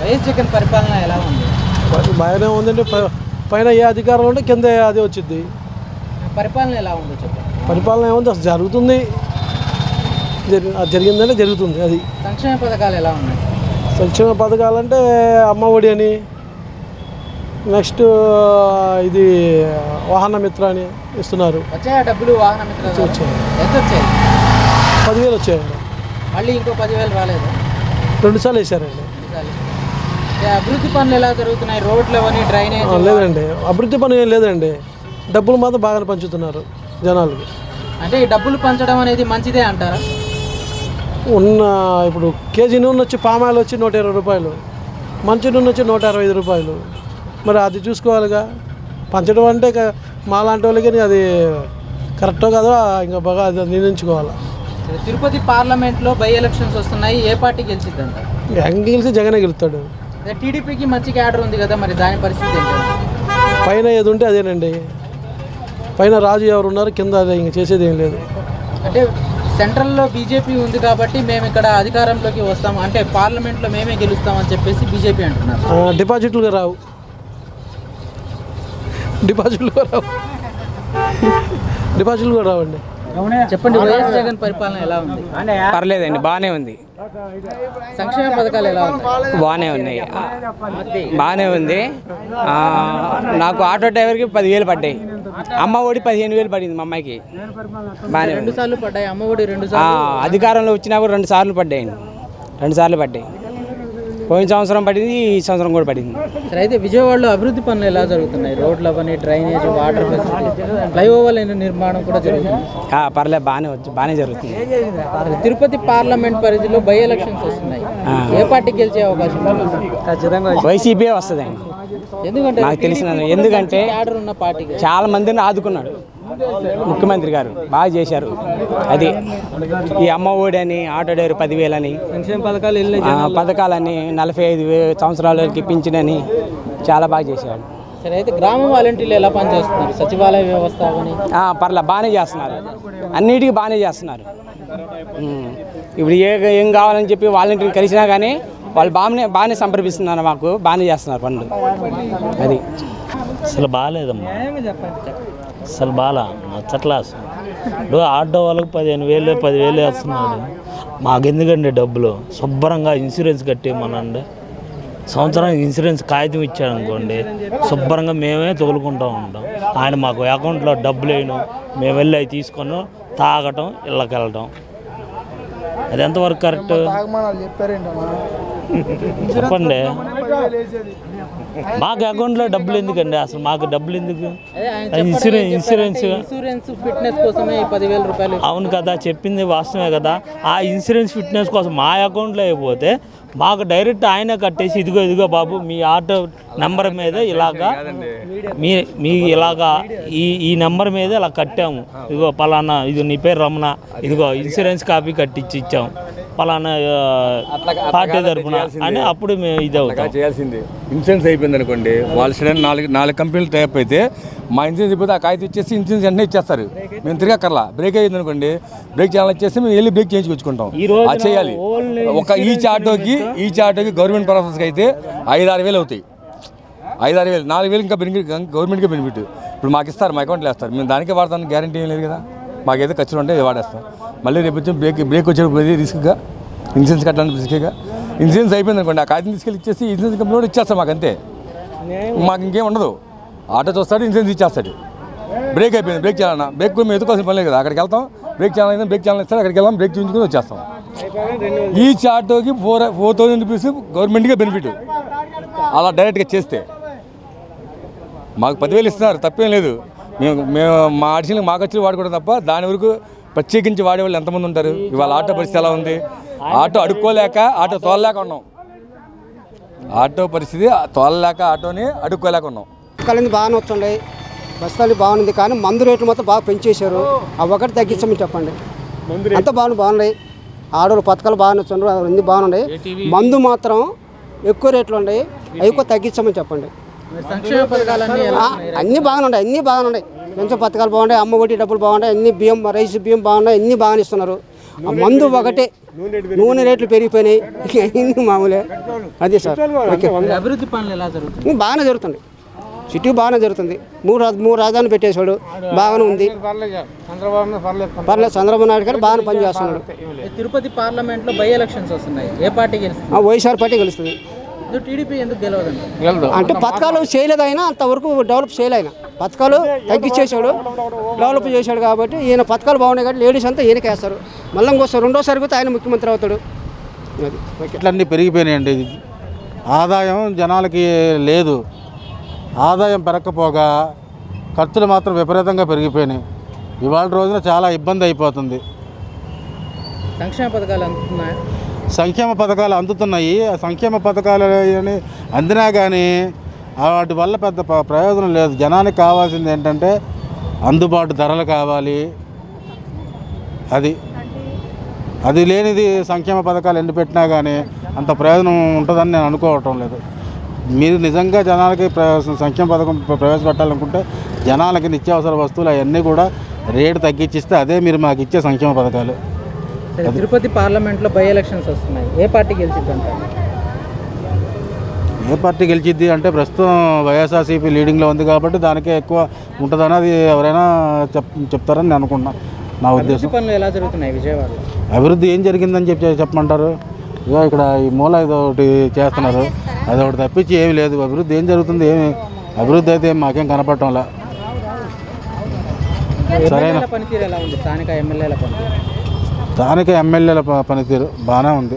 YS Jagan పరిపాలన ఎలా ఉంది బాగానే ఉందండి ప- పైన ఏ అధికారం ఉంటే కింద అది వచ్చింది పరిపాలన ఎలా ఉందో చెప్పండి పరిపాలన ఏముంది అసలు జరుగుతుంది జరి- అది జరిగిందంటే జరుగుతుంది అది సంక్షేమ పథకాలు ఎలా ఉన్నాయి సంక్షేమ పథకాలంటే అమ్మ ఒడి అని నెక్స్ట్ ఇది వాహన మిత్ర అని ఇస్తున్నారు వచ్చాయా డబ్బులు వాహన మిత్ర ద్వారా? వచ్చాయి. ఎంత వచ్చాయి పదివేలు వచ్చాయండి మళ్ళీ ఇంకో పదివేలు రాలేదు రెండుసార్లు వేసారండి చాలు. ఏ అభివృద్ధి పనులు ఎలా జరుగుతున్నాయి రోడ్లు అవన్నీ డ్రైనేజ్ ఆ, లేదండి అభివృద్ధి పని ఏం లేదండి డబ్బులు మాత్రం బాగానే పంచుతున్నారు జనాలకి అంటే ఈ డబ్బులు పంచడం అనేది మంచిదే అంటారా ఉన్న ఇప్పుడు కేజీ నూనె వచ్చి పామాయిల్ వచ్చి నూట ఇరవై రూపాయలు మంచి నూనె వచ్చి నూట అరవై ఐదు రూపాయలు మరి అది చూసుకోవాలిగా పంచడం అంటే ఇక మాలాంటి వాళ్ళకి అది కరెక్టో కదా ఇంకా బాగా అది నిర్ణయించుకోవాలి సరే, తిరుపతి పార్లమెంట్లో బై ఎలక్షన్స్ వస్తున్నాయి ఏ పార్టీ గెలిచిద్దంట ఎంగ గెలిచి జగనే గెలుస్తాడు అదే టీడీపీకి మంచి క్యాడర్ ఉంది కదా మరి దాని పరిస్థితి ఏంటి పైన ఏది ఉంటే అదేనండి పైన రాజు ఎవరు ఉన్నారు కింద అదే ఇంక చేసేది ఏం లేదు అంటే సెంట్రల్లో బీజేపీ ఉంది కాబట్టి మేము ఇక్కడ అధికారంలోకి వస్తాం అంటే పార్లమెంట్లో మేమే గెలుస్తామని చెప్పేసి బీజేపీ అంటున్నారు ఆ, డిపాజిట్లు రావు డిపాజిట్లు కూడా రావు డిపాజిట్లు కూడా రావండి చెప్పండి వైఎస్ జగన్ పరిపాలన ఎలా ఉంది పర్లేదండి బాగానే ఉంది సంక్షేమ పథకాలు ఎలా ఉన్నాయి బాగానే ఉన్నాయి బాగానే ఉంది ఆ, నాకు ఆటో డ్రైవర్కి పదివేలు పడ్డాయి అమ్మ ఒడి పదిహేను వేలు పడింది మా అమ్మాయికి బాగానే రెండు ఉంది సార్లు పడ్డాయి అమ్మఒడి రెండు ఆ, సార్లు అధికారంలో వచ్చినప్పుడు రెండు సార్లు పడ్డాయండి రెండు సార్లు పడ్డాయి పోయిన సంవత్సరం పడింది ఈ సంవత్సరం కూడా పడింది సరే అయితే విజయవాడలో అభివృద్ధి పనులు ఎలా జరుగుతున్నాయి రోడ్లు అవన్నీ డ్రైనేజ్ వాటర్ ఫెసిలిటీ ఫ్లైఓవర్ల నిర్మాణం కూడా జరుగుతుంది ఆ, పర్లేదు బాగానే వచ్చి బాగానే జరుగుతుంది అసలు తిరుపతి పార్లమెంట్ పరిధిలో బై ఎలక్షన్స్ వస్తున్నాయి ఏ పార్టీ గెలిచే అవకాశం ఉంది వైసీపీ వస్తుందండి ఎందుకంటే నాకు తెలిసిన ఎందుకంటే క్యాడర్ ఉన్న పార్టీకి చాలా మందిని ఆదుకున్నాడు ముఖ్యమంత్రి గారు బాగా చేశారు అది ఈ అమ్మ ఒడి అని ఆటో డ్రైవర్ పదివేలని సంక్షేమ పథకాలు వెళ్ళి ఆ, పథకాలన్నీ నలభై ఐదు వే సంవత్సరాలకి పింఛనని చాలా బాగా చేశాడు సరే అయితే గ్రామ వాలంటీర్లు ఎలా పనిచేస్తున్నారు సచివాలయ వ్యవస్థ అవని ఆ, పర్లే బాగానే చేస్తున్నారు అన్నిటికీ బాగానే చేస్తున్నారు ఉమ్. ఇప్పుడు ఏ ఏం కావాలని చెప్పి వాలంటీర్ని కలిసినా కానీ వాళ్ళు బాగానే బాగానే సంప్రదిస్తున్నారు మాకు బాగానే చేస్తున్నారు పనులు అది అసలు బాగాలేదమ్మా అసలు బాగా నచ్చట్లా అసలు ఇప్పుడు ఆటో వాళ్ళకి పదిహేను వేలు పదివేలు వేస్తున్నాడు మాకెందుకండి డబ్బులు శుభ్రంగా ఇన్సూరెన్స్ కట్టేయమనండి సంవత్సరానికి ఇన్సూరెన్స్ కాగితం ఇచ్చాడు అనుకోండి శుభ్రంగా మేమే తగులుకుంటూ ఉంటాం ఆయన మాకు అకౌంట్లో డబ్బులు వేయడం మేము వెళ్ళి అవి తీసుకొని తాగటం ఇళ్ళకి వెళ్ళటం అది ఎంతవరకు కరెక్ట్ చెప్పండి మాకు అకౌంట్లో డబ్బులు ఎందుకండి అసలు మాకు డబ్బులు ఎందుకు అదే ఆయన అది ఇన్సూరెన్స్ ఇన్సూరెన్స్ ఇన్సూరెన్స్ ఫిట్నెస్ కోసమే ఈ పదివేల రూపాయలు అవును కదా చెప్పింది వాస్తవమే కదా ఆ ఇన్సూరెన్స్ ఫిట్నెస్ కోసం మా అకౌంట్లో అయిపోతే మాకు డైరెక్ట్ ఆయన కట్టేసి ఇదిగో ఇదిగో బాబు మీ ఆటో నెంబర్ మీద ఇలాగా మీ మీ ఇలాగా ఈ ఈ నెంబర్ మీద ఇలా కట్టాము ఇదిగో పలానా ఇది నీ పేరు రమణ ఇదిగో ఇన్సూరెన్స్ కాపీ కట్టించి ఇచ్చాం పలానా ఆ, పార్టీ తరపున అని అప్పుడు మేము ఇది అవుతాం చేయాల్సింది ఇన్సూరెన్స్ అయిపోయింది అనుకోండి వాళ్ళు సడన్ నాలుగు నాలుగు కంపెనీలు టైప్ అయితే మా ఇన్సూరెన్స్ అయిపోతే ఆ కాగితం ఇచ్చేసి ఇన్సూరెన్స్ వెంటనే ఇచ్చేస్తారు మేము తిరగక్కర్లా బ్రేక్ అయ్యింది అనుకోండి బ్రేక్ చేయాలని ఇచ్చేసి మేము వెళ్ళి బ్రేక్ చేయించుకొచ్చుకుంటాం ఈ రోజున అది చేయాలి ఓన్లీ ఒక ఈచ్ ఆటోకి ఈచ్ ఆటోకి గవర్నమెంట్ పర్పస్కి అయితే ఐదు ఆరు వేలు అవుతాయి ఐదు ఆరు వేలు నాలుగు వేలు ఇంకా బెనిఫిట్ గవర్నమెంట్కే బెనిఫిట్ ఇప్పుడు మాకు ఇస్తారు మా అకౌంట్లో వేస్తారు మేము దానికే వాడతాను గ్యారంటీ ఏం లేదు కదా మాకైతే ఖర్చులు ఉంటే ఇది వాడేస్తాం మళ్ళీ రేపు వచ్చి బ్రేక్ బ్రేక్ వచ్చేటప్పుడు ఇది రిస్క్గా ఇన్సూరెన్స్ కట్టడానికి రిస్క్గా ఇన్సూరెన్స్ అయిపోయింది అనుకోండి ఆ కాగితం తీసుకెళ్ళి ఇచ్చేసి ఇన్సూరెన్స్ కంపెనీ కూడా ఇచ్చేస్తాం మాకు అంతే మాకు ఇంకేం ఉండదు ఆటో చూస్తాడు ఇన్సూరెన్స్ ఇచ్చేస్తాడు బ్రేక్ అయిపోయింది బ్రేక్ చేయాలన్నా బ్రేక్ కూడా మేము ఎదుకోవాల్సిన పని లేదు కదా అక్కడికి వెళ్తాం బ్రేక్ చేయాలన్నా బ్రేక్ చేయాలని ఇస్తారు అక్కడికి వెళ్దాం బ్రేక్ చూపించుకొని వచ్చేస్తాం ఈచ్ ఆటోకి ఫోర్ ఫోర్ థౌజండ్ రూపీస్ గవర్నమెంట్గా బెనిఫిట్ అలా డైరెక్ట్గా చేస్తే మాకు పదివేలు ఇస్తున్నారు తప్పేం లేదు మేము మేము మా ఆడిషన్కి మా ఖర్చులు వాడుకోవడం తప్ప దాని వరకు ప్రత్యేకించి వాడేవాళ్ళు ఎంతమంది ఉంటారు ఇవాళ ఆటో పరిస్థితి ఎలా ఉంది ఆటో అడుక్కోలేక ఆటో తోలలేక ఉన్నాం ఆటో పరిస్థితి తోలలేక ఆటోని అడుక్కోలేక ఉన్నాం కలింది బాగానే వస్తుండే బస్తాలు బాగుంది కానీ మందు రేట్లు మొత్తం బాగా పెంచేశారు అవి ఒకటి తగ్గించమని చెప్పండి అంత బాగుంది బాగున్నాయి ఆడవాళ్ళు పథకాలు బాగానే వస్తుండ్రు అన్ని బాగున్నాయి మందు మాత్రం ఎక్కువ రేట్లు ఉన్నాయి అవి ఎక్కువ తగ్గించమని చెప్పండి సంక్షేమ పథకాలన్నీ ఎలా ఆ, అన్నీ బాగానే ఉన్నాయి అన్నీ బాగానే ఉన్నాయి పెన్షన్ పథకాలు బాగున్నాయి అమ్మ ఒడి డబ్బులు బాగున్నాయి అన్ని బియ్యం రైస్ బియ్యం బాగున్నాయి అన్నీ బాగానే ఇస్తున్నారు ఆ మందు ఒకటే నూనె రేట్లు పెరిగిపోయినాయి ఇక అయింది మామూలే అదే సార్ ఓకే మరి అభివృద్ధి పనులు ఎలా జరుగుతుంది ఉం, బాగానే జరుగుతుంది సిటీ బాగానే జరుగుతుంది మూడు రాజ- మూడు రాజధానులు పెట్టేశాడు బాగానే ఉంది పర్లేదు చంద్రబాబు నాయుడు గారు బాగానే పనిచేస్తున్నాడు తిరుపతి పార్లమెంట్ లో బై ఎలక్షన్స్ వస్తున్నాయి ఏ పార్టీ గెలుస్తుంది ఆ వైఎస్ఆర్ పార్టీ గెలుస్తుంది ఇది టీడీపీ ఎందుకు గెలవదండి అంటే పథకాలు చేయలేదు ఆయన అంతవరకు డెవలప్ చేయలే ఆయన పథకాలు తగ్గించేశాడు డెవలప్ చేశాడు కాబట్టి ఈయన పథకాలు బాగున్నాయి కాబట్టి లేడీస్ అంతా ఈయనకి వేస్తారు మళ్ళీ ఇంకోసారి రెండోసారి కూడా ఆయన ముఖ్యమంత్రి అవుతాడు అది ఓకే ఇట్లన్నీ పెరిగిపోయినాయండి ఆదాయం జనాలకి లేదు ఆదాయం పెరగకపోగా ఖర్చులు మాత్రం విపరీతంగా పెరిగిపోయినాయి ఇవాళ రోజున చాలా ఇబ్బంది అయిపోతుంది సంక్షేమ పథకాలు అందుతున్నాయి సంక్షేమ పథకాలు అందుతున్నాయి ఆ సంక్షేమ పథకాలు అని అందినా కానీ వాటి వల్ల పెద్ద ప్ర- ప్రయోజనం లేదు జనానికి కావాల్సింది ఏంటంటే అందుబాటు ధరలు కావాలి అది అది లేనిది సంక్షేమ పథకాలు ఎన్ని పెట్టినా కానీ అంత ప్రయోజనం ఉంటుందని నేను అనుకోవటం లేదు మీరు నిజంగా జనాలకి ప్ర- సంక్షేమ పథకం ప్ర- ప్రవేశపెట్టాలనుకుంటే జనాలకి నిత్యావసర వస్తువులు అవన్నీ కూడా రేటు తగ్గించిస్తే అదే మీరు మాకు ఇచ్చే సంక్షేమ పథకాలు సరే, తిరుపతి పార్లమెంట్ లో బై ఎలక్షన్స్ వస్తున్నాయి ఏ పార్టీ గెలిచిద్ది అంటారు ఏ పార్టీ గెలిచిద్ది అంటే ప్రస్తుతం వైఎస్ఆర్సీపీ లీడింగ్లో ఉంది కాబట్టి దానికే ఎక్కువ ఉంటుందని అది ఎవరైనా చెప్ చెప్తారని నేను అనుకుంటున్నా నా అభివృద్ధి ఉద్దేశం పనులు ఎలా జరుగుతున్నాయి విజయవాడలో అభివృద్ధి ఏం జరిగిందని చెప్పి చెప్పమంటారు ఇగో ఇక్కడ ఈ మూల ఇది ఒకటి చేస్తున్నారు అది ఒకటి తప్పించి ఏమీ లేదు అభివృద్ధి ఏం జరుగుతుంది ఏమి అభివృద్ధి అయితే ఏం మాకేం కనపడటంలా ఎమ్మెల్యేల పనితీరు ఎలా ఉంది స్థానిక ఎమ్మెల్యేల పనితీరు స్థానిక ఎమ్మెల్యేల ప- పనితీరు బాగానే ఉంది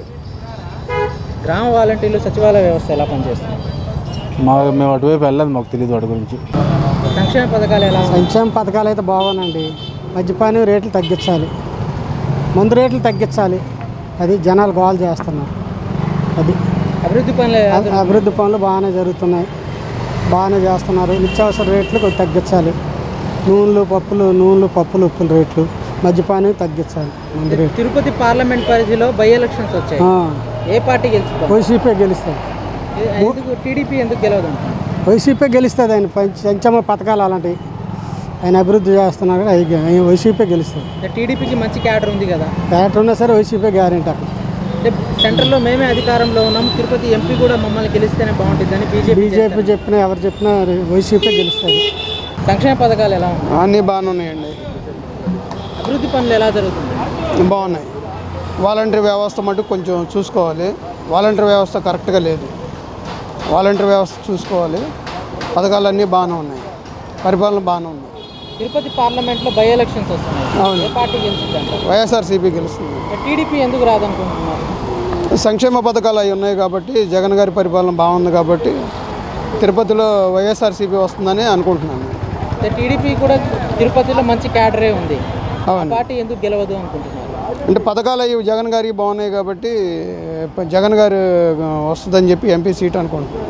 గ్రామ వాలంటీర్లు సచివాలయ వ్యవస్థ ఎలా పనిచేస్తుంది మా మేము అటువైపు వెళ్ళదు మాకు తెలియదు వాటి గురించి సంక్షేమ పథకాలు ఎలా ఉన్నాయి సంక్షేమ పథకాలు అయితే బాగోనండి మద్యపానం రేట్లు తగ్గించాలి మందు రేట్లు తగ్గించాలి అది జనాలు గోల్ చేస్తున్నారు అది అభివృద్ధి పనులు ఎలా అ- అభివృద్ధి పనులు బాగానే జరుగుతున్నాయి బాగానే చేస్తున్నారు నిత్యావసర రేట్లు కొంచెం తగ్గించాలి నూనెలు పప్పులు నూనెలు పప్పులు ఉప్పుల రేట్లు మద్యపానం తగ్గించాలి మందు జరుగుతుంది? రేట్లు తిరుపతి పార్లమెంట్ పరిధిలో బై ఎలక్షన్స్ వచ్చాయి ఆ, ఏ పార్టీ గెలుచుకుంటాం వైసీపీ గెలుస్తుంది ఎందుకు టీడీపీ ఎందుకు గెలవదంటారు వైసీపీ గెలుస్తుంది ఆయన పంచ- సంక్షేమ పథకాలు అలాంటివి ఆయన అభివృద్ధి చేస్తున్నారు కదా, అవి గె- ఆయన వైసీపీ గెలుస్తుంది టీడీపీకి మంచి క్యాడర్ ఉంది కదా క్యారెక్టర్ ఉన్నా సరే వైసీపీ గ్యారెంటీ అక్కడ అంటే సెంట్రల్లో మేమే అధికారంలో ఉన్నాం తిరుపతి ఎంపీ కూడా మమ్మల్ని గెలిస్తేనే బాగుంటుందని బీజేపీ బీజేపీ చెప్పినా ఎవరు చెప్పినా వైసీపీ గెలుస్తుంది సంక్షేమ పథకాలు ఎలా ఉన్నాయి అన్నీ బాగానే ఉన్నాయండి అభివృద్ధి పనులు ఎలా జరుగుతుంది బాగున్నాయి వాలంటరీ వ్యవస్థ మటుకు కొంచెం చూసుకోవాలి వాలంటరీ వ్యవస్థ కరెక్ట్గా లేదు వాలంటరీ వ్యవస్థ చూసుకోవాలి పథకాలన్నీ బాగానే ఉన్నాయి పరిపాలన బాగానే ఉంది తిరుపతి పార్లమెంట్లో బై ఎలక్షన్స్ వస్తున్నాయి అవును. ఏ పార్టీ గెలిచింది అంటారు వైఎస్ఆర్సీపీ గెలుస్తుంది టీడీపీ ఎందుకు రాదనుకుంటున్నారు సంక్షేమ పథకాలు అవి ఉన్నాయి కాబట్టి జగన్ గారి పరిపాలన బాగుంది కాబట్టి తిరుపతిలో వైఎస్ఆర్సీపీ వస్తుందని అనుకుంటున్నాను అంటే టీడీపీ కూడా తిరుపతిలో మంచి క్యాడరే ఉంది ఆ అవును పార్టీ ఎందుకు గెలవదు అనుకుంటున్నారు అంటే పథకాలు అవి జగన్ గారికి బాగున్నాయి కాబట్టి ప- జగన్ గారు వస్తుందని చెప్పి ఎంపీ సీట్ అనుకుంటున్నాను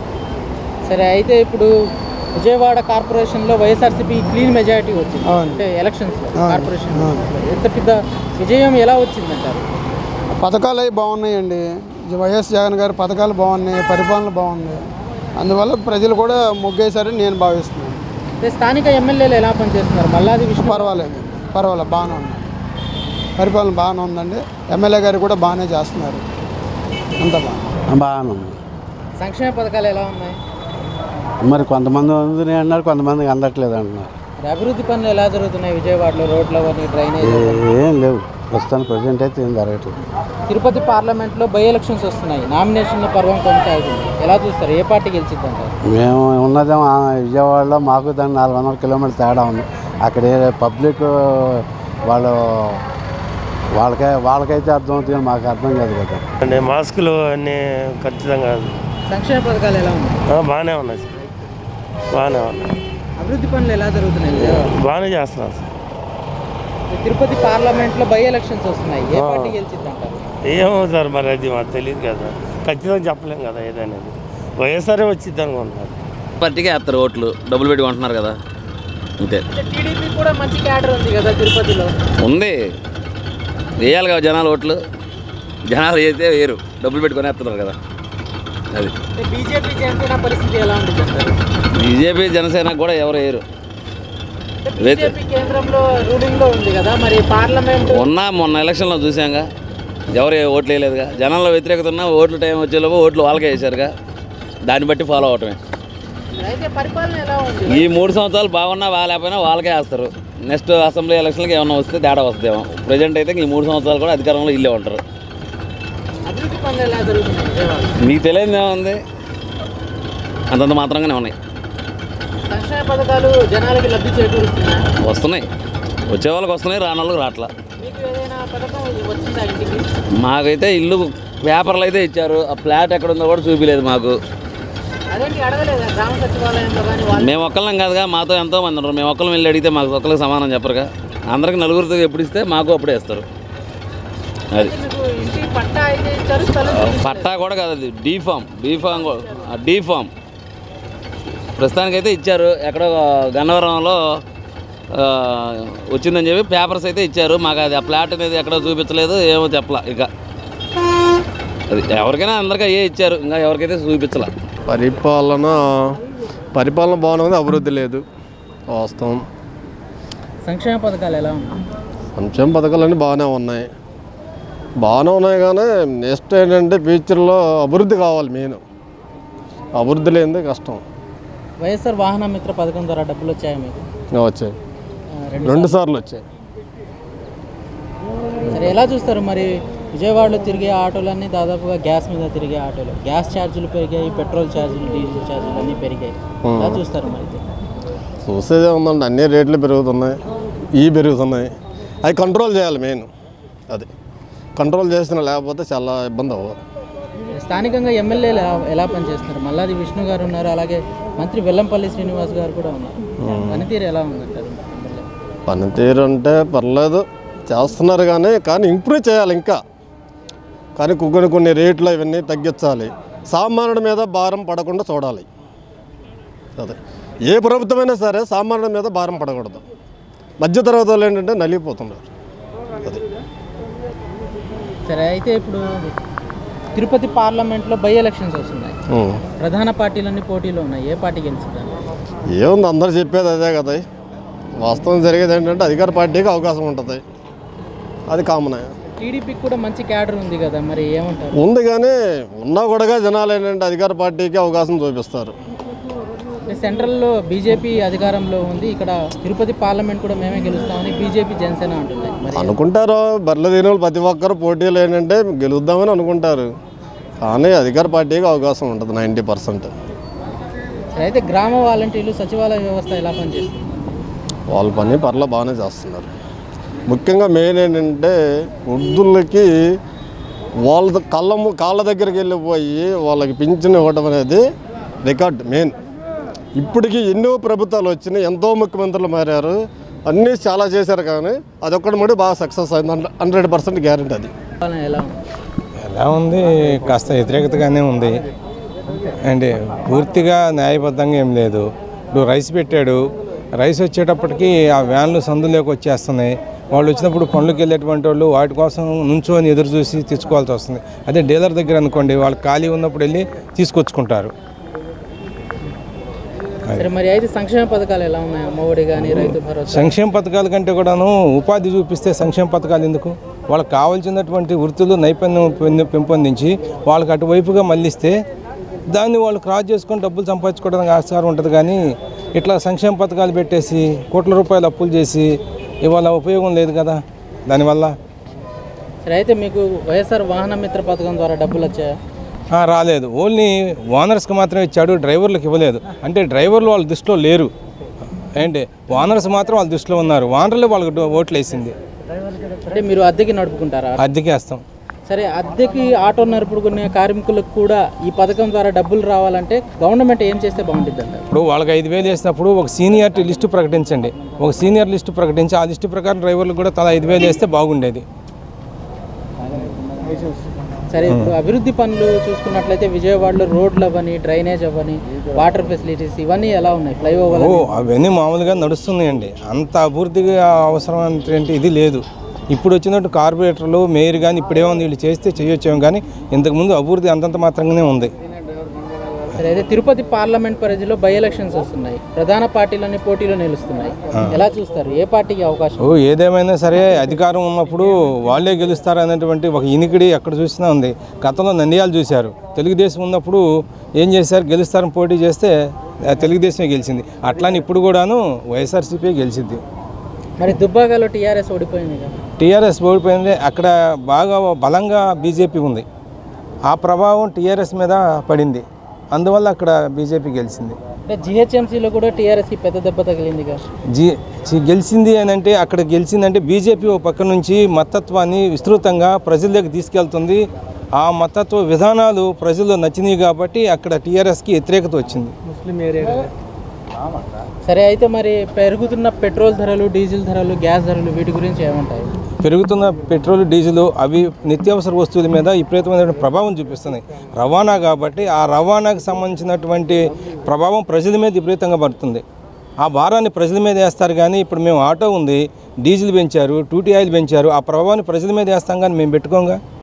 సరే అయితే ఇప్పుడు విజయవాడ కార్పొరేషన్లో వైఎస్ఆర్సీపీ క్లీన్ మెజారిటీ వచ్చింది అవును. అంటే ఎలక్షన్స్లో అవును. కార్పొరేషన్ ఎంత పెద్ద విజయం ఎలా వచ్చిందంటారు పథకాలు అవి బాగున్నాయండి వైఎస్ జగన్ గారి పథకాలు బాగున్నాయి పరిపాలన బాగుంది అందువల్ల ప్రజలు కూడా మొగ్గేశారని నేను భావిస్తున్నాను అంటే స్థానిక ఎమ్మెల్యేలు ఎలా పనిచేస్తున్నారు మల్లాది విష్ణు పర్వాలేదు పర్వాలేదు బాగానే ఉంది పరిపాలన బాగానే ఉందండి ఎమ్మెల్యే గారు కూడా బాగానే చేస్తున్నారు అంత బాగా బాగానే ఉంది సంక్షేమ పథకాలు ఎలా ఉన్నాయి మరి కొంతమంది అందుతున్నాయి అన్నారు కొంతమందికి అందట్లేదు అంటున్నారు మరి అభివృద్ధి పనులు ఎలా జరుగుతున్నాయి విజయవాడలో రోడ్లు అవన్నీ డ్రైనేజ్ ఏం లేవు ప్రస్తుతానికి ప్రజెంట్ అయితే ఏం జరగట్లేదు తిరుపతి పార్లమెంట్లో బై ఎలక్షన్స్ వస్తున్నాయి నామినేషన్ల పర్వం కొనసాగుతుంది ఎలా చూస్తారు ఏ పార్టీ గెలిచిద్ది అంటారు మేము ఉన్నదేమో ఆ విజయవాడలో మాకు దాన్ని నాలుగు వందల కిలోమీటర్ తేడా ఉంది అక్కడ ఏ పబ్లిక్ వాళ్ళు వాళ్ళకే వాళ్ళకైతే అర్థం అవుతుంది కానీ మాకు అర్థం కాదు కదా అంటే మాస్కులు అన్నీ ఖచ్చితంగా సంక్షేమ పథకాలు ఎలా ఉన్నాయి ఆ, బాగానే ఉన్నాయి సార్ బాగానే ఉన్నాయి అభివృద్ధి పనులు ఎలా జరుగుతున్నాయి విజయవాడలో? బాగానే చేస్తున్నారు సార్ తిరుపతి పార్లమెంట్లో బై ఎలక్షన్స్ వస్తున్నాయి ఏ పార్టీ గెలిచిద్ది అంటారు ఏమో సార్ మరి అది మాకు తెలియదు కదా ఖచ్చితంగా చెప్పలేం కదా ఏదనేది వైఎస్ఆర్ఏ వచ్చింది అనుకుంటున్నారు పార్టీకే వేస్తారు ఓట్లు డబ్బులు పెట్టి కొంటున్నారు కదా అంతే టీడీపీ కూడా మంచి క్యాడర్ ఉంది కదా తిరుపతిలో ఉంది వేయాలి కదా జనాలు ఓట్లు జనాలు అయితే వేరు డబ్బులు పెట్టుకొని వేస్తున్నారు కదా అది బీజేపీ జనసేన పరిస్థితి ఎలా ఉంటుంది అంటారు బీజేపీ జనసేన కూడా ఎవరు వేయరు బీజేపీ కేంద్రంలో రూలింగ్ లో ఉంది కదా మరి పార్లమెంట్ మొన్న మొన్న ఎలక్షన్లో చూసాంగా ఎవరు ఏ ఓట్లు వేయలేదుగా జనాల్లో వ్యతిరేకత ఉన్నా ఓట్లు టైం వచ్చేలోపు ఓట్లు వాళ్ళకే వేశారుగా దాన్ని బట్టి ఫాలో అవటమే అయితే పరిపాలన ఎలా ఉంది ఈ మూడు సంవత్సరాలు బాగున్నా బాగాలేకపోయినా వాళ్ళకే వేస్తారు నెక్స్ట్ అసెంబ్లీ ఎలక్షన్కి ఏమన్నా వస్తే తేడా వస్తుందేమో ప్రజెంట్ అయితే ఈ మూడు సంవత్సరాలు కూడా అధికారంలో ఇల్లే ఉంటారు అభివృద్ధి పనులు ఎలా జరుగుతున్నాయి విజయవాడ మీకు తెలియదు ఏముంది అంతంత మాత్రంగానే ఉన్నాయి సంక్షేమ పథకాలు జనాలకి లబ్ధి చేకూరుస్తున్నాయి వస్తున్నాయి వచ్చే వాళ్ళకి వస్తున్నాయి రాని వాళ్ళకి రావట్లా మీకు ఏదైనా పథకం వచ్చిందా ఇంటికి మాకైతే ఇల్లు పేపర్లు అయితే ఇచ్చారు ఆ ఫ్లాట్ ఎక్కడ ఉందో కూడా చూపించలేదు మాకు అదేంటి అడగలేదా గ్రామ సచివాలయంలో కానీ వాళ్ళు మేము ఒక్కళ్ళం కాదుగా మాతో ఎంతో మంది ఉన్నారు మేము ఒక్కళ్ళం వెళ్ళి అడిగితే మాకు ఒక్కరికి సమానం చెప్పరుగా అందరికి నలుగురితో ఎప్పుడు ఇస్తే మాకు అప్పుడే ఇస్తారు అది మీకు ఇంటి పట్టా అయితే ఇచ్చారు స్థలం పట్టా కూడా కాదు అది D form D form D form ప్రస్తుతానికైతే ఇచ్చారు ఎక్కడో గన్నవరంలో ఆ, వచ్చిందని చెప్పి పేపర్స్ అయితే ఇచ్చారు మాకు అది ఆ ప్లాట్ అనేది ఎక్కడో చూపించలేదు ఏమో చెప్పలా ఇక అది ఎవరికైనా అందరికీ అయ్యే ఇచ్చారు ఇంకా ఎవరికైతే చూపించలే పరిపాలన పరిపాలన బాగానే ఉంది అభివృద్ధి లేదు వాస్తవం సంక్షేమ పథకాలు ఎలా ఉన్నాయి సంక్షేమ పథకాలన్నీ బాగానే ఉన్నాయి బాగానే ఉన్నాయి కానీ నెక్స్ట్ ఏంటంటే ఫ్యూచర్లో అభివృద్ధి కావాలి మెయిన్ అభివృద్ధి లేనిదే కష్టం వైఎస్ఆర్ వాహన మిత్ర పథకం ద్వారా డబ్బులు వచ్చాయా మీకు ఇంకా వచ్చాయి ఆ, రెండు రెండు సార్లు వచ్చాయి సరే ఎలా చూస్తారు మరి విజయవాడలో తిరిగే ఆటోలన్నీ దాదాపుగా గ్యాస్ మీద తిరిగే ఆటోలు గ్యాస్ ఛార్జీలు పెరిగాయి పెట్రోల్ ఛార్జీలు డీజిల్ ఛార్జీలు అన్నీ పెరిగాయి ఎలా చూస్తారు మరి ఇది? చూసేదే ఉందండి అన్ని రేట్లు పెరుగుతున్నాయి ఈ పెరుగుతున్నాయి అవి కంట్రోల్ చేయాలి మెయిన్ అది కంట్రోల్ చేసిన లేకపోతే చాలా ఇబ్బంది అవ్వదు స్థానికంగా ఎమ్మెల్యేలు ఎలా ఎలా పనిచేస్తున్నారు మల్లాది విష్ణు గారు ఉన్నారు అలాగే మంత్రి వెల్లంపల్లి శ్రీనివాస్ గారు కూడా ఉన్నారు పనితీరు ఎలా ఉందంటారు ఎమ్మెల్యే పనితీరు అంటే పర్లేదు చేస్తున్నారు కానీ కానీ ఇంప్రూవ్ చేయాలి ఇంకా కానీ కొన్ని కొన్ని రేట్లు ఇవన్నీ తగ్గించాలి సామాన్యుడి మీద భారం పడకుండా చూడాలి అదే ఏ ప్రభుత్వమైనా సరే సామాన్యుడి మీద భారం పడకూడదు మధ్యతరగతి వాళ్ళు ఏంటంటే నలిగిపోతున్నారు అది సరే అయితే ఇప్పుడు తిరుపతి పార్లమెంట్లో బై ఎలక్షన్స్ వస్తున్నాయి ఉం. ప్రధాన పార్టీలన్నీ పోటీలో ఉన్నాయి ఏ పార్టీ గెలుచుకుంటారు ఏముంది అందరు చెప్పేది అదే కదా వాస్తవం జరిగేది ఏంటంటే అధికార పార్టీకి అవకాశం ఉంటుంది అది కామనే టీడీపీకి కూడా మంచి క్యాడర్ ఉంది కదా మరి ఏమంటారు ఉంది కానీ ఉన్నా కూడా జనాలు ఏంటంటే అధికార పార్టీకి అవకాశం చూపిస్తారు సెంట్రల్లో బీజేపీ అధికారంలో ఉంది ఇక్కడ తిరుపతి పార్లమెంట్ కూడా మేమే గెలుస్తామని బీజేపీ జనసేన అంటున్నాయి మరి అనుకుంటారు బర్రెల దీని వాళ్ళు ప్రతి ఒక్కరు పోటీలు ఏంటంటే గెలుద్దామని అనుకుంటారు కానీ అధికార పార్టీకి అవకాశం ఉంటుంది నైంటీ పర్సెంట్ సరే అయితే గ్రామ వాలంటీర్లు సచివాలయ వ్యవస్థ ఎలా పనిచేస్తుంది వాళ్ళ పని పర్ల బాగానే చేస్తున్నారు ముఖ్యంగా మెయిన్ ఏంటంటే వృద్ధులకి వాళ్ళ కళ్ళ ము- కాళ్ళ దగ్గరికి వెళ్ళిపోయి వాళ్ళకి పింఛన్ ఇవ్వడం అనేది రికార్డ్ మెయిన్ ఇప్పటికీ ఎన్నో ప్రభుత్వాలు వచ్చినాయి ఎంతో ముఖ్యమంత్రులు మారారు అన్నీ చాలా చేశారు కానీ అదొక్కటి మడి బాగా సక్సెస్ అయింది హండ్రెడ్ పర్సెంట్ గ్యారంటీ అది పాలన ఎలా ఉంది ఎలా ఉంది కాస్త వ్యతిరేకతగానే ఉంది అండ్ పూర్తిగా న్యాయబద్ధంగా ఏం లేదు ఇప్పుడు రైస్ పెట్టాడు రైస్ వచ్చేటప్పటికి ఆ వ్యాన్లు సందులోకి వచ్చేస్తున్నాయి వాళ్ళు వచ్చినప్పుడు పనులకు వెళ్ళేటువంటి వాళ్ళు వాటి కోసం నుంచొని ఎదురు చూసి తెచ్చుకోవాల్సి వస్తుంది అదే డీలర్ దగ్గర అనుకోండి వాళ్ళు ఖాళీ ఉన్నప్పుడు వెళ్ళి తీసుకొచ్చుకుంటారు సరే మరి అయితే సంక్షేమ పథకాలు ఎలా ఉన్నాయి అమ్మఒడి కానీ రైతు భరోసా సంక్షేమ పథకాల కంటే కూడాను ఉపాధి చూపిస్తే సంక్షేమ పథకాలు ఎందుకు వాళ్ళకి కావాల్సినటువంటి వృత్తులు నైపుణ్యం పెం- పెంపొందించి వాళ్ళకి అటువైపుగా మళ్ళిస్తే దాన్ని వాళ్ళు క్రాస్ చేసుకొని డబ్బులు సంపాదించుకోవడానికి ఆస్కారం ఉంటుంది కానీ ఇట్లా సంక్షేమ పథకాలు పెట్టేసి కోట్ల రూపాయలు అప్పులు చేసి ఇవాళ ఉపయోగం లేదు కదా దానివల్ల సరే అయితే మీకు వైఎస్ఆర్ వాహన మిత్ర పథకం ద్వారా డబ్బులు వచ్చాయా ఆ, రాలేదు ఓన్లీ ఓనర్స్కి మాత్రమే ఇచ్చాడు డ్రైవర్లకు ఇవ్వలేదు అంటే డ్రైవర్లు వాళ్ళ దృష్టిలో లేరు ఏంటి ఓనర్స్ మాత్రం వాళ్ళ దృష్టిలో ఉన్నారు ఓనర్లే వాళ్ళకి డో- ఓట్లు వేసింది అంటే మీరు అద్దెకి నడుపుకుంటారా అద్దెకేస్తాం సరే అద్దెకి ఆటో నడుపుకునే కార్మికులకు కూడా ఈ పథకం ద్వారా డబ్బులు రావాలంటే గవర్నమెంట్ ఏం చేస్తే బాగుంటుంది అంటారు ఇప్పుడు వాళ్ళకి ఐదు వేలు వేసినప్పుడు ఒక సీనియారిటీ లిస్టు ప్రకటించండి ఒక సీనియర్ లిస్టు ప్రకటించి ఆ లిస్టు ప్రకారం డ్రైవర్లకు కూడా తలా ఐదు వేలు వేస్తే బాగుండేది సరే ఇప్పుడు అభివృద్ధి పనులు చూసుకున్నట్లయితే విజయవాడలో రోడ్లు అవ్వని డ్రైనేజ్ అవ్వని వాటర్ ఫెసిలిటీస్ ఇవన్నీ ఎలా ఉన్నాయి ఫ్లైఓవర్ ఓ అవన్నీ మామూలుగా నడుస్తున్నాయండి అంత అభివృద్ధిగా అవసరమైనటువంటి ఇది లేదు ఇప్పుడు వచ్చినట్టు కార్పొరేటర్లు మేయర్ కానీ ఇప్పుడేమో వీళ్ళు చేస్తే చేయొచ్చేమో కానీ ఇంతకుముందు అభివృద్ధి అంతంత మాత్రంగానే ఉంది సరే అయితే తిరుపతి పార్లమెంట్ పరిధిలో బై ఎలక్షన్స్ వస్తున్నాయి ప్రధాన పార్టీలన్నీ పోటీలో నిలుస్తున్నాయి ఆ. ఎలా చూస్తారు ఏ పార్టీకి అవకాశం ఓ ఏదేమైనా సరే అధికారం ఉన్నప్పుడు వాళ్ళే గెలుస్తారు అనేటువంటి ఒక ఇనికిడి ఎక్కడ చూసినా ఉంది గతంలో నంద్యాలు చూశారు తెలుగుదేశం ఉన్నప్పుడు ఏం చేశారు గెలుస్తారని పోటీ చేస్తే ఆ, తెలుగుదేశమే గెలిచింది అట్లానే ఇప్పుడు కూడాను వైఎస్ఆర్సీపీ గెలిచింది మరి దుబ్బాకలో టీఆర్ఎస్ ఓడిపోయింది కదా టీఆర్ఎస్ ఓడిపోయింది అక్కడ బాగా బలంగా బీజేపీ ఉంది ఆ ప్రభావం టీఆర్ఎస్ మీద పడింది అందువల్ల అక్కడ బీజేపీ గెలిచింది అంటే జిహెచ్ఎంసీలో కూడా టీఆర్ఎస్కి పెద్ద దెబ్బ తగిలింది కదా జీ జీ- గెలిచింది అని అంటే అక్కడ గెలిచిందంటే బీజేపీ ఒక పక్క నుంచి మతత్వాన్ని విస్తృతంగా ప్రజల దగ్గర తీసుకెళ్తుంది ఆ మతత్వ విధానాలు ప్రజల్లో నచ్చినాయి కాబట్టి అక్కడ టీఆర్ఎస్కి వ్యతిరేకత వచ్చింది ముస్లిం ఏరియా సరే అయితే మరి పెరుగుతున్న పెట్రోల్ ధరలు డీజిల్ ధరలు గ్యాస్ ధరలు వీటి గురించి ఏమంటారు పెరుగుతున్న పెట్రోల్ డీజిల్ అవి నిత్యావసర వస్తువుల మీద విపరీతమైన ప్రభావం చూపిస్తున్నాయి రవాణా కాబట్టి ఆ రవాణాకు సంబంధించినటువంటి ప్రభావం ప్రజల మీద విపరీతంగా పడుతుంది ఆ భారాన్ని ప్రజల మీద వేస్తారు కానీ ఇప్పుడు మేము ఆటో ఉంది డీజిల్ పెంచారు టూటీ ఆయిల్ పెంచారు ఆ ప్రభావాన్ని ప్రజల మీద వేస్తాం కానీ మేము పెట్టుకోంగా